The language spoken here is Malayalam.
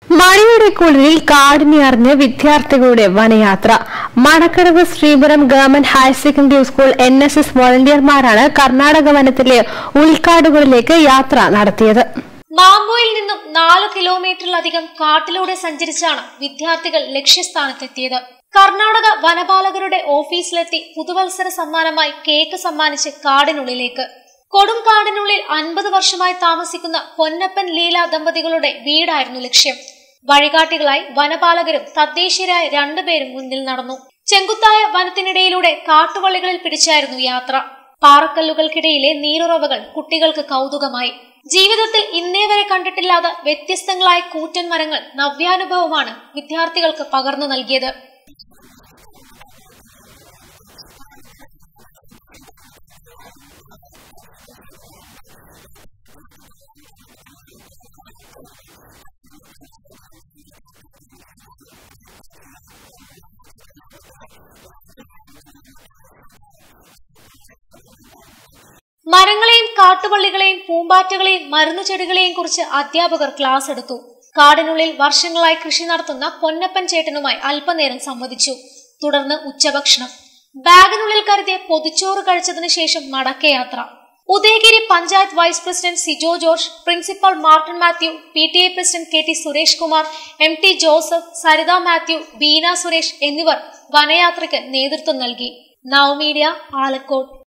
മഴയുടെ കുളിരിൽ കാടിനെ അറിഞ്ഞ് വിദ്യാർത്ഥികളുടെ വനയാത്ര Manakkadavu Sreepuram government higher secondary school N S S വോളണ്ടിയർമാരാണ് കർണാടക വനത്തിലെ ഉൾക്കാടുകളിലേക്ക് യാത്ര നടത്തിയത് മാമ്പോയിൽ നിന്നും നാല് കിലോമീറ്ററിലധികം കാട്ടിലൂടെ സഞ്ചരിച്ചാണ് വിദ്യാർത്ഥികൾ ലക്ഷ്യസ്ഥാനത്തെത്തിയത് കർണാടക വനപാലകരുടെ ഓഫീസിലെത്തി പുതുവത്സര സമ്മാനമായി കേക്ക് സമ്മാനിച്ച് കാടിനുള്ളിലേക്ക് കൊടും കാടിനുള്ളിൽ അൻപത് വർഷമായി താമസിക്കുന്ന പൊന്നപ്പൻ ലീല ദമ്പതികളുടെ വീടായിരുന്നു ലക്ഷ്യം വഴികാട്ടികളായി വനപാലകരും തദ്ദേശീയരായ രണ്ടുപേരും മുന്നിൽ നടന്നു ചെങ്കുത്തായ വനത്തിനിടയിലൂടെ കാട്ടുവള്ളികളിൽ പിടിച്ചായിരുന്നു യാത്ര പാറക്കല്ലുകൾക്കിടയിലെ നീരുറവകൾ കുട്ടികൾക്ക് കൗതുകമായി ജീവിതത്തിൽ ഇന്നേ വരെ കണ്ടിട്ടില്ലാത്ത വ്യത്യസ്തങ്ങളായ കൂറ്റൻ മരങ്ങൾ നവ്യാനുഭവമാണ് വിദ്യാർത്ഥികൾക്ക് പകർന്നു നൽകിയത് മരങ്ങളെയും കാട്ടുപള്ളികളെയും പൂമ്പാറ്റകളെയും മരുന്നു ചെടികളെയും കുറിച്ച് അധ്യാപകർ ക്ലാസ് എടുത്തു കാടിനുള്ളിൽ വർഷങ്ങളായി കൃഷി നടത്തുന്ന പൊന്നപ്പൻ ചേട്ടനുമായി അല്പനേരം സംവദിച്ചു തുടർന്ന് ഉച്ചഭക്ഷണം ബാഗിനുള്ളിൽ കരുതിയ പൊതിച്ചോറ് കഴിച്ചതിനു ശേഷം മടക്കയാത്ര Udayagiri panchayat vice president Sijo George principal Martin Mathew P T A president K T Suresh Kumar M T Joseph Saritha Mathew Beena Suresh എന്നിവർ വനയാത്രയ്ക്ക് നേതൃത്വം നൽകി നവമീഡിയ ആലക്കോട്